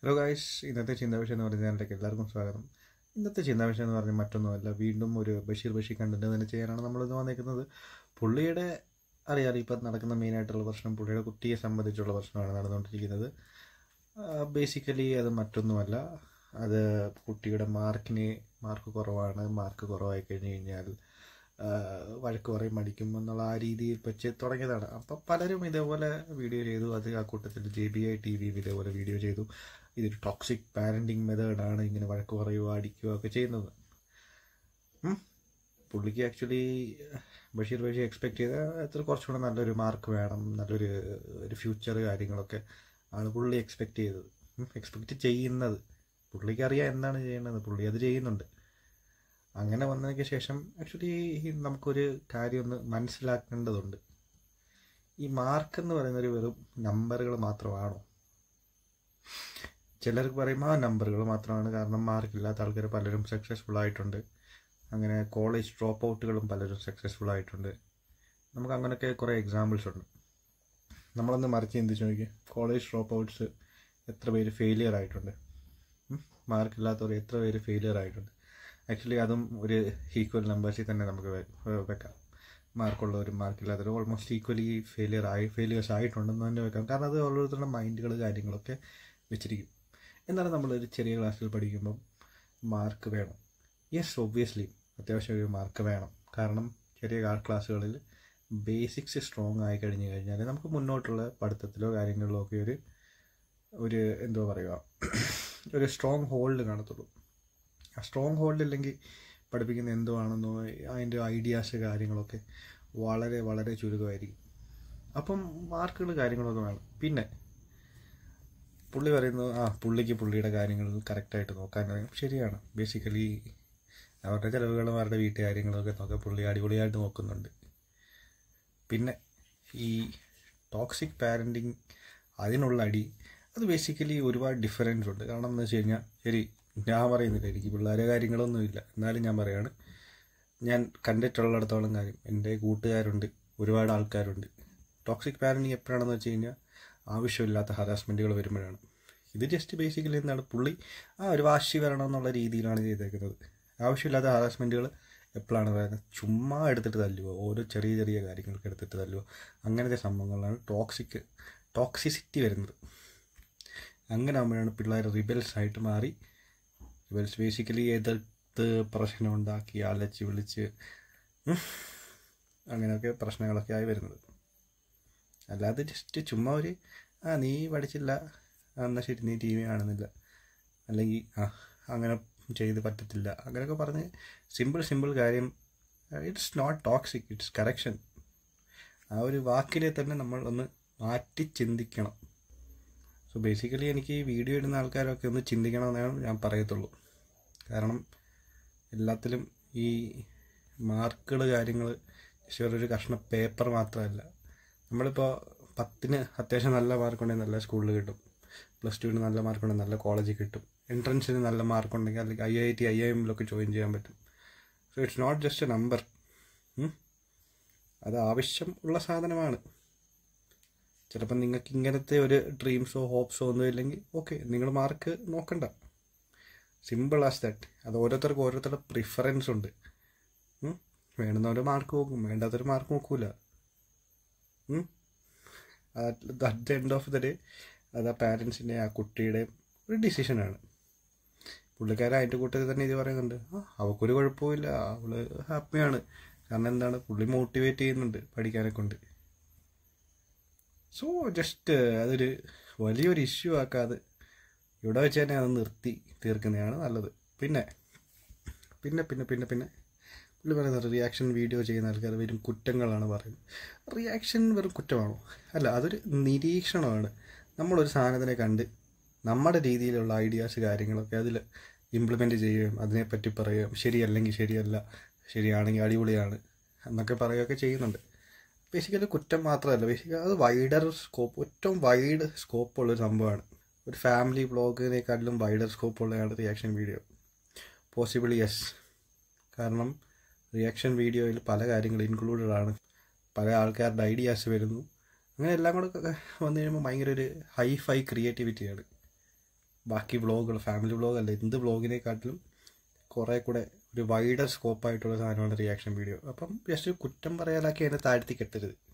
Hello guys ഇന്നത്തെ ചിന്താവിഷയം എന്ന് പറഞ്ഞ ചാനലിലേക്ക് എല്ലാവർക്കും സ്വാഗതം ഇന്നത്തെ ചിന്താവിഷയം എന്ന് പറഞ്ഞാൽ മറ്റൊന്നുമല്ല വീണ്ടും ഒരു ബഷീർ ബഷീർ കണ്ടന്റ് തന്നെ ചെയ്യാനാണ് നമ്മളിന്ന് വന്നേക്കുന്നത് പുള്ളിയുടെ അറിയാലോ ഇപ്പം നടക്കുന്ന മെയിനായിട്ടുള്ള പ്രശ്നം പുള്ളിയുടെ കുട്ടിയെ സംബന്ധിച്ചുള്ള പ്രശ്നമാണ് നടന്നുകൊണ്ടിരിക്കുന്നത് ബേസിക്കലി അത് മറ്റൊന്നുമല്ല അത് കുട്ടിയുടെ മാർക്കിന് മാർക്ക് കുറവാണ് മാർക്ക് കുറവായി കഴിഞ്ഞ് കഴിഞ്ഞാൽ ആ, വഴക്ക് പറയും മടിക്കും എന്നുള്ള ആ രീതിയിൽ വെച്ച് തുടങ്ങിയതാണ് അപ്പം പലരും ഇതേപോലെ വീഡിയോ ചെയ്തു അത് ആ കൂട്ടത്തിൽ ജെ ബി ഐ ടി വിയും ഇതേപോലെ വീഡിയോ ചെയ്തു ഇതൊരു ടോക്സിക് പാരൻറ്റിങ് മെത്തേഡാണ് ഇങ്ങനെ വഴക്ക് പറയുക അടിക്കുക ഒക്കെ ചെയ്യുന്നത് ഉം. പുള്ളിക്ക് ആക്ച്വലി ബഷീർ ബഷീർ എക്സ്പെക്ട് ചെയ്ത അത്ര കുറച്ചുകൂടെ നല്ലൊരു മാർക്ക് വേണം നല്ലൊരു ഒരു ഫ്യൂച്ചർ കാര്യങ്ങളൊക്കെ ആണ് പുള്ളി എക്സ്പെക്ട് ചെയ്തത് എക്സ്പെക്റ്റ് ചെയ്യുന്നത് പുള്ളിക്ക് അറിയാം എന്താണ് ചെയ്യേണ്ടത് പുള്ളി അത് ചെയ്യുന്നുണ്ട് അങ്ങനെ വന്നതിന് ശേഷം ആക്ച്വലി നമുക്കൊരു കാര്യം ഒന്ന് മനസ്സിലാക്കേണ്ടതുണ്ട് ഈ മാർക്ക് എന്ന് പറയുന്നൊരു വെറും നമ്പറുകൾ മാത്രമാണോ ചിലർക്ക് പറയും ആ നമ്പറുകൾ മാത്രമാണ് കാരണം മാർക്കില്ലാത്ത ആൾക്കാർ പലരും സക്സസ്ഫുൾ ആയിട്ടുണ്ട് അങ്ങനെ കോളേജ് ഡ്രോപ്പ് ഔട്ടുകളും പലരും സക്സസ്ഫുൾ ആയിട്ടുണ്ട് നമുക്ക് അങ്ങനെയൊക്കെ കുറേ എക്സാമ്പിൾസ് ഉണ്ട് നമ്മളൊന്ന് മറിച്ച് ചിന്തിച്ച് നോക്കി കോളേജ് ഡ്രോപ്പ് ഔട്ട്സ് എത്ര പേര് ഫെയിലിയർ ആയിട്ടുണ്ട് മാർക്കില്ലാത്തവർ എത്ര പേര് ഫെയിലിയർ ആയിട്ടുണ്ട് ആക്ച്വലി അതും ഒരു ഈക്വൽ നമ്പേഴ്സിൽ തന്നെ നമുക്ക് വെ- വെക്കാം മാർക്കുള്ളവരും മാർക്കില്ലാത്തവരും ഓൾമോസ്റ്റ് ഈക്വലി ഫെയിലിയർ ആയി ഫെയിലിയേഴ്സ് ആയിട്ടുണ്ടെന്ന് തന്നെ വെക്കാം കാരണം അത് ഓരോരുത്തരുടെ മൈൻഡുകൾ കാര്യങ്ങളൊക്കെ വെച്ചിരിക്കും എന്നാലും നമ്മളൊരു ചെറിയ ക്ലാസ്സിൽ പഠിക്കുമ്പം മാർക്ക് വേണം യെസ് ഒബ്വിയസ്ലി അത്യാവശ്യം ഒരു മാർക്ക് വേണം കാരണം ചെറിയ ക്ലാസ്സുകളിൽ ബേസിക്സ് സ്ട്രോങ് ആയി കഴിഞ്ഞു കഴിഞ്ഞാൽ നമുക്ക് മുന്നോട്ടുള്ള പഠിത്തത്തിലോ കാര്യങ്ങളിലോ ഒക്കെ ഒരു ഒരു എന്തോ പറയുക ഒരു സ്ട്രോങ് ഹോൾഡ് കാണത്തുള്ളൂ ആ സ്ട്രോങ് ഹോൾഡ് ഇല്ലെങ്കിൽ പഠിപ്പിക്കുന്ന എന്തോ ആണെന്നോ അതിൻ്റെ ഐഡിയാസ് കാര്യങ്ങളൊക്കെ വളരെ വളരെ ചുരുക്കമായിരിക്കും അപ്പം മാർക്കുകൾ കാര്യങ്ങളൊക്കെ വേണം പിന്നെ പുള്ളി പറയുന്നു ആ പുള്ളിക്ക് പുള്ളിയുടെ കാര്യങ്ങൾ കറക്റ്റായിട്ട് നോക്കാൻ അറിയാം ശരിയാണ് ബേസിക്കലി അവരുടെ ചിലവുകളും അവരുടെ വീട്ടുകാര്യങ്ങളൊക്കെ നോക്കാൻ പുള്ളി അടിപൊളിയായിട്ട് നോക്കുന്നുണ്ട് പിന്നെ ഈ ടോക്സിക് പാരൻറ്റിങ് അതിനുള്ള അടി അത് ബേസിക്കലി ഒരുപാട് ഡിഫറൻസ് ഉണ്ട് കാരണം എന്ന് വെച്ച് കഴിഞ്ഞാൽ ശരി ഞാൻ പറയുന്നില്ല എനിക്ക് പിള്ളേരെ കാര്യങ്ങളൊന്നുമില്ല എന്നാലും ഞാൻ പറയാണ് ഞാൻ കണ്ടിട്ടുള്ളിടത്തോളം കാര്യം എൻ്റെ കൂട്ടുകാരുണ്ട് ഒരുപാട് ആൾക്കാരുണ്ട് ടോക്സിക് പാരൻറ്റിങ് എപ്പോഴാണെന്ന് വെച്ച് കഴിഞ്ഞാൽ ആവശ്യമില്ലാത്ത ഹറാസ്മെൻറ്റുകൾ വരുമ്പോഴാണ് ഇത് ജസ്റ്റ് ബേസിക്കലി എന്താണ് പുള്ളി ആ ഒരു വാശി വരണം എന്നുള്ള രീതിയിലാണ് ചെയ്തേക്കുന്നത് ആവശ്യമില്ലാത്ത ഹറാസ്മെൻറ്റുകൾ എപ്പോഴാണ് വരുന്നത് ചുമ്മാ എടുത്തിട്ട് തല്ലുക ഓരോ ചെറിയ ചെറിയ കാര്യങ്ങൾക്ക് എടുത്തിട്ട് തല്ലുക അങ്ങനത്തെ സംഭവങ്ങളിലാണ് ടോക്സിക് ടോക്സിസിറ്റി വരുന്നത് അങ്ങനെ ആകുമ്പോഴാണ് പിള്ളേർ റിബൽസ് ആയിട്ട് മാറി റിബൽസ് ബേസിക്കലി എതിർത്ത് പ്രശ്നം ഉണ്ടാക്കി അലച്ച് വിളിച്ച് ഉം, അങ്ങനെയൊക്കെ പ്രശ്നങ്ങളൊക്കെ ആയി വരുന്നത് അല്ലാതെ ജസ്റ്റ് ചുമ്മാ ഒരു ആ നീ പഠിച്ചില്ല ആ, എന്നാൽ ശരി നീ ടി വി കാണുന്നില്ല അല്ലെങ്കിൽ ആ അങ്ങനെ ചെയ്ത് പറ്റത്തില്ല അങ്ങനെയൊക്കെ പറഞ്ഞ് സിമ്പിൾ സിമ്പിൾ കാര്യം it's not toxic it's correction ആ ഒരു വാക്കിനെ തന്നെ നമ്മൾ ഒന്ന് മാറ്റി ചിന്തിക്കണം സോ ബേസിക്കലി എനിക്ക് ഈ വീഡിയോ ഇടുന്ന ആൾക്കാരൊക്കെ ഒന്ന് ചിന്തിക്കണമെന്നാണ് ഞാൻ പറയത്തുള്ളൂ കാരണം എല്ലാത്തിലും ഈ മാർക്കുകൾ കാര്യങ്ങൾ ഒരു കഷ്ണം പേപ്പർ മാത്രമല്ല നമ്മളിപ്പോൾ പത്തിന് അത്യാവശ്യം നല്ല മാർക്കുണ്ടെങ്കിൽ നല്ല സ്കൂളിൽ കിട്ടും പ്ലസ് ടുവിന് നല്ല മാർക്കുണ്ടെങ്കിൽ നല്ല കോളേജിൽ കിട്ടും എൻട്രൻസിന് നല്ല മാർക്കുണ്ടെങ്കിൽ അല്ലെങ്കിൽ ഐ ഐ ടി ഐ ഐ എമ്മിലൊക്കെ ജോയിൻ ചെയ്യാൻ പറ്റും so it's not just a number അത് ആവശ്യം ഉള്ള സാധനമാണ് ചിലപ്പോൾ നിങ്ങൾക്ക് ഇങ്ങനത്തെ ഒരു ഡ്രീംസോ ഹോപ്സോ ഒന്നും ഇല്ലെങ്കിൽ ഓക്കെ നിങ്ങൾ മാർക്ക് നോക്കണ്ട സിമ്പിൾ ആസ് ദാറ്റ് അത് ഓരോരുത്തർക്കും ഓരോരുത്തരുടെ പ്രിഫറൻസ് ഉണ്ട് ഉം. വേണ്ടുന്നവർ മാർക്ക് നോക്കും വേണ്ടാത്തൊരു മാർക്ക് നോക്കൂല at the end of the day അത് ആ പാരൻസിൻ്റെ ആ കുട്ടിയുടെയും ഒരു ഡിസിഷനാണ് പുള്ളിക്കാരൻ അതിൻ്റെ കൂട്ടത്തിൽ തന്നെ ഇത് പറയുന്നുണ്ട് ആ അവൾക്കൊരു കുഴപ്പമില്ല അവള് ഹാപ്പിയാണ് കാരണം എന്താണ് പുള്ളി മോട്ടിവേറ്റ് ചെയ്യുന്നുണ്ട് പഠിക്കാനെ കൊണ്ട് സോ ജസ്റ്റ് അതൊരു വലിയൊരു ഇഷ്യൂ ആക്കാതെ ഇവിടെ വെച്ച് തന്നെ അത് നിർത്തി തീർക്കുന്നതാണ് നല്ലത് പിന്നെ പിന്നെ പിന്നെ പിന്നെ പിന്നെ പുള്ളി പറയുന്നത് റിയാക്ഷൻ വീഡിയോ ചെയ്യുന്ന ആൾക്കാർ വെറും കുറ്റങ്ങളാണ് പറയുന്നത് റിയാക്ഷൻ വെറും കുറ്റമാണോ അല്ല അതൊരു നിരീക്ഷണമാണ് നമ്മളൊരു സാധനത്തിനെ കണ്ട് നമ്മുടെ രീതിയിലുള്ള ഐഡിയാസ് കാര്യങ്ങളൊക്കെ അതിൽ ഇംപ്ലിമെൻറ്റ് ചെയ്യുകയും അതിനെപ്പറ്റി പറയുകയും ശരിയല്ലെങ്കിൽ ശരിയല്ല ശരിയാണെങ്കിൽ അടിപൊളിയാണ് എന്നൊക്കെ പറയുകയൊക്കെ ചെയ്യുന്നുണ്ട് ബേസിക്കലി കുറ്റം മാത്രമല്ല ബേസിക്കലി അത് വൈഡർ സ്കോപ്പ് ഏറ്റവും വൈഡ് സ്കോപ്പുള്ളൊരു സംഭവമാണ് ഒരു ഫാമിലി വ്ളോഗിനേക്കാട്ടിലും വൈഡർ സ്കോപ്പുള്ളതാണ് റിയാക്ഷൻ വീഡിയോ പോസിബിളി യെസ് കാരണം റിയാക്ഷൻ വീഡിയോയിൽ പല കാര്യങ്ങൾ ഇൻക്ലൂഡഡ് ആണ് പല ആൾക്കാരുടെ ഐഡിയാസ് വരുന്നു അങ്ങനെ എല്ലാം കൂടെ ഒക്കെ വന്നു കഴിയുമ്പോൾ ഭയങ്കര ഒരു ഹൈ ഫൈ ക്രിയേറ്റിവിറ്റിയാണ് ബാക്കി വ്ളോഗുകൾ ഫാമിലി വ്ളോഗ് അല്ല എന്ത് വ്ളോഗിനെക്കാട്ടിലും കുറേ കൂടെ ഒരു വൈഡർ സ്കോപ്പായിട്ടുള്ള സാധനമാണ് റിയാക്ഷൻ വീഡിയോ അപ്പം ജസ്റ്റ് കുറ്റം പറയാനാക്കി അതിനെ താഴ്ത്തി കെട്ടരുത്